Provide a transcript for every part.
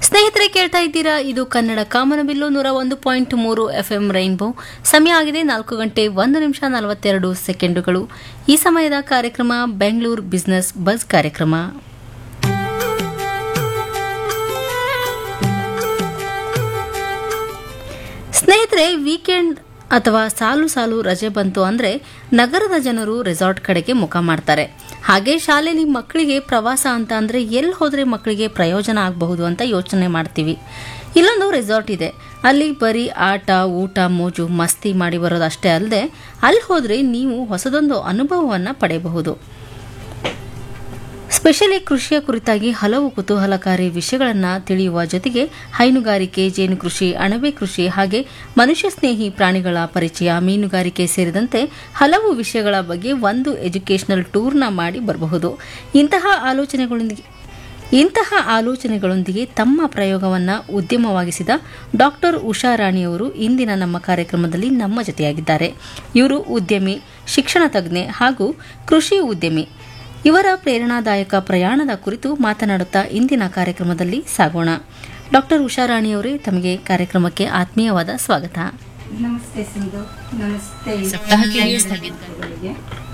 ಸ್ನೇಹಿತರೆ ಕೇಳ್ತಾ ಇದ್ದೀರಾ ಇದು ಕನ್ನಡ ಕಾಮನಬಿಲ್ಲು ನೂರ ಒಂದು ಪಾಯಿಂಟ್ ಮೂರು ಎಫ್ ಎಂ ರೈನ್ಬೋ ಸಮಯ ಆಗಿದೆ ನಾಲ್ಕು ಗಂಟೆ ಒಂದು ನಿಮಿಷ ನಲವತ್ತೆರಡು ಸೆಕೆಂಡುಗಳು ಈ ಸಮಯದ ಕಾರ್ಯಕ್ರಮ ಬೆಂಗಳೂರು ಬಿಸಿನೆಸ್ ಬಸ್ ಕಾರ್ಯಕ್ರಮ ಸ್ನೇಹಿತರೆ ವೀಕೆಂಡ್ ಅಥವಾ ಸಾಲು ಸಾಲು ರಜೆ ಬಂತು ಅಂದರೆ ನಗರದ ಜನರು ರೆಸಾರ್ಟ್ ಕಡೆಗೆ ಮುಖ ಮಾಡ್ತಾರೆ ಹಾಗೆ ಶಾಲೆಯಲ್ಲಿ ಮಕ್ಕಳಿಗೆ ಪ್ರವಾಸ ಅಂತ ಅಂದರೆ ಎಲ್ಲಿ ಹೋದರೆ ಮಕ್ಕಳಿಗೆ ಪ್ರಯೋಜನ ಆಗಬಹುದು ಅಂತ ಯೋಚನೆ ಮಾಡ್ತೀವಿ ಇಲ್ಲೊಂದು ರೆಸಾರ್ಟ್ ಇದೆ ಅಲ್ಲಿ ಬರೀ ಆಟ ಊಟ ಮೋಜು ಮಸ್ತಿ ಮಾಡಿ ಬರೋದಷ್ಟೇ ಅಲ್ಲದೆ ಅಲ್ಲಿ ಹೋದರೆ ನೀವು ಹೊಸದೊಂದು ಅನುಭವವನ್ನು ಪಡೆಯಬಹುದು ಸ್ಪೆಷಲಿ ಕೃಷಿಯ ಕುರಿತಾಗಿ ಹಲವು ಕುತೂಹಲಕಾರಿ ವಿಷಯಗಳನ್ನು ತಿಳಿಯುವ ಜೊತೆಗೆ ಹೈನುಗಾರಿಕೆ ಜೇನು ಕೃಷಿ ಅಣಬೆ ಕೃಷಿ ಹಾಗೆ ಮನುಷ್ಯ ಸ್ನೇಹಿ ಪ್ರಾಣಿಗಳ ಪರಿಚಯ ಮೀನುಗಾರಿಕೆ ಸೇರಿದಂತೆ ಹಲವು ವಿಷಯಗಳ ಬಗ್ಗೆ ಒಂದು ಎಜುಕೇಷನಲ್ ಟೂರ್ನ ಮಾಡಿ ಬರಬಹುದು ಇಂತಹ ಆಲೋಚನೆಗಳೊಂದಿಗೆ ಇಂತಹ ಆಲೋಚನೆಗಳೊಂದಿಗೆ ತಮ್ಮ ಪ್ರಯೋಗವನ್ನು ಉದ್ಯಮವಾಗಿಸಿದ ಡಾಕ್ಟರ್ ಉಷಾ ರಾಣಿಯವರು ಇಂದಿನ ನಮ್ಮ ಕಾರ್ಯಕ್ರಮದಲ್ಲಿ ನಮ್ಮ ಜೊತೆಯಾಗಿದ್ದಾರೆ ಇವರು ಉದ್ಯಮಿ ಶಿಕ್ಷಣ ತಜ್ಞೆ ಹಾಗೂ ಕೃಷಿ ಉದ್ಯಮಿ ಇವರ ಪ್ರೇರಣಾದಾಯಕ ಪ್ರಯಾಣದ ಕುರಿತು ಮಾತನಾಡುತ್ತಾ ಇಂದಿನ ಕಾರ್ಯಕ್ರಮದಲ್ಲಿ ಸಾಗೋಣ ಡಾಕ್ಟರ್ ಉಷಾರಾಣಿಯವರೇ ತಮಗೆ ಕಾರ್ಯಕ್ರಮಕ್ಕೆ ಆತ್ಮೀಯವಾದ ಸ್ವಾಗತ ನಮಸ್ತೆ ಸಿಂಧು ನಮಸ್ತೆ ಗಳಿಗೆ.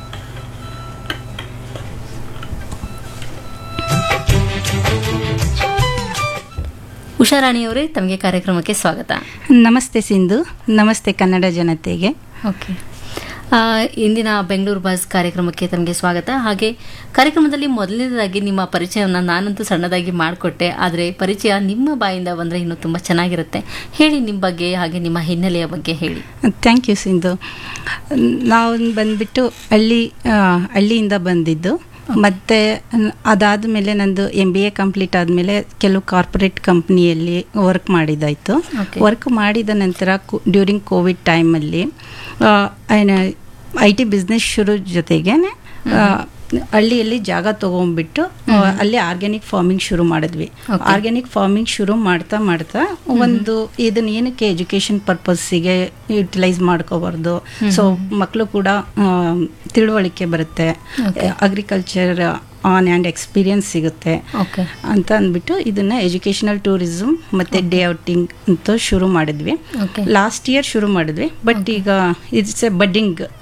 ಉಷಾರಾಣಿಯವರೇ ತಮಗೆ ಕಾರ್ಯಕ್ರಮಕ್ಕೆ ಸ್ವಾಗತ ನಮಸ್ತೆ ಸಿಂಧು ನಮಸ್ತೆ ಕನ್ನಡ ಜನತೆಗೆ ಓಕೆ ಆ, ಇಂದಿನ ಬೆಂಗಳೂರು ಬಸ್ ಕಾರ್ಯಕ್ರಮಕ್ಕೆ ತಮಗೆ ಸ್ವಾಗತ ಹಾಗೆ ಕಾರ್ಯಕ್ರಮದಲ್ಲಿ ಮೊದಲನೇದಾಗಿ ನಿಮ್ಮ ಪರಿಚಯವನ್ನು ನಾನಂತೂ ಸಣ್ಣದಾಗಿ ಮಾಡಿಕೊಟ್ಟೆ ಆದರೆ ಪರಿಚಯ ನಿಮ್ಮ ಬಾಯಿಂದ ಬಂದರೆ ಇನ್ನೂ ತುಂಬ ಚೆನ್ನಾಗಿರುತ್ತೆ ಹೇಳಿ ನಿಮ್ಮ ಬಗ್ಗೆ ಹಾಗೆ ನಿಮ್ಮ ಹಿನ್ನೆಲೆಯ ಬಗ್ಗೆ ಹೇಳಿ ಥ್ಯಾಂಕ್ ಯು ಸಿಂಧು ನಾವು ಬಂದ್ಬಿಟ್ಟು ಹಳ್ಳಿ ಆ, ಹಳ್ಳಿಯಿಂದ ಬಂದಿದ್ದು ಮತ್ತು ಅದಾದ ಮೇಲೆ ನಂದು ಎಮ್ ಬಿ ಎ ಕಂಪ್ಲೀಟ್ ಆದಮೇಲೆ ಕೆಲವು ಕಾರ್ಪೊರೇಟ್ ಕಂಪ್ನಿಯಲ್ಲಿ ವರ್ಕ್ ಮಾಡಿದ್ದಾಯಿತು Okay. ವರ್ಕ್ ಮಾಡಿದ ನಂತರ ಡ್ಯೂರಿಂಗ್ ಕೋವಿಡ್ ಟೈಮಲ್ಲಿ ಐ ಟಿ ಬಿಸ್ನೆಸ್ ಶುರು ಜೊತೆಗೆ ಹಳ್ಳಿಯಲ್ಲಿ ಜಾಗ ತೊಗೊಂಡ್ಬಿಟ್ಟು ಆ, ಅಲ್ಲಿ ಆರ್ಗ್ಯಾನಿಕ್ ಫಾರ್ಮಿಂಗ್ ಶುರು ಮಾಡಿದ್ವಿ Okay. ಆರ್ಗ್ಯಾನಿಕ್ ಫಾರ್ಮಿಂಗ್ ಶುರು ಮಾಡ್ತಾ ಮಾಡ್ತಾ ಒಂದು ಇದನ್ನ ಏನಕ್ಕೆ ಎಜುಕೇಶನ್ ಪರ್ಪಸ್ಸಿಗೆ ಯುಟಿಲೈಸ್ ಮಾಡ್ಕೋಬಾರ್ದು ಸೊ ಮಕ್ಕಳು ಕೂಡ ಆ, ತಿಳುವಳಿಕೆ ಬರುತ್ತೆ ಅಗ್ರಿಕಲ್ಚರ್ ಆನ್ ಆ್ಯಂಡ್ ಎಕ್ಸ್ಪೀರಿಯನ್ಸ್ ಸಿಗುತ್ತೆ ಓಕೆ ಅಂತ ಅಂದ್ಬಿಟ್ಟು ಇದನ್ನ ಎಜುಕೇಶನಲ್ ಟೂರಿಸಮ್ ಮತ್ತೆ ಡೇ ಔಟಿಂಗ್ ಅಂತ ಶುರು ಮಾಡಿದ್ವಿ ಓಕೆ ಲಾಸ್ಟ್ ಇಯರ್ ಶುರು ಮಾಡಿದ್ವಿ ಬಟ್ ಈಗ ಇಟ್ಸ್ ಎ ಬಡ್ಡಿಂಗ್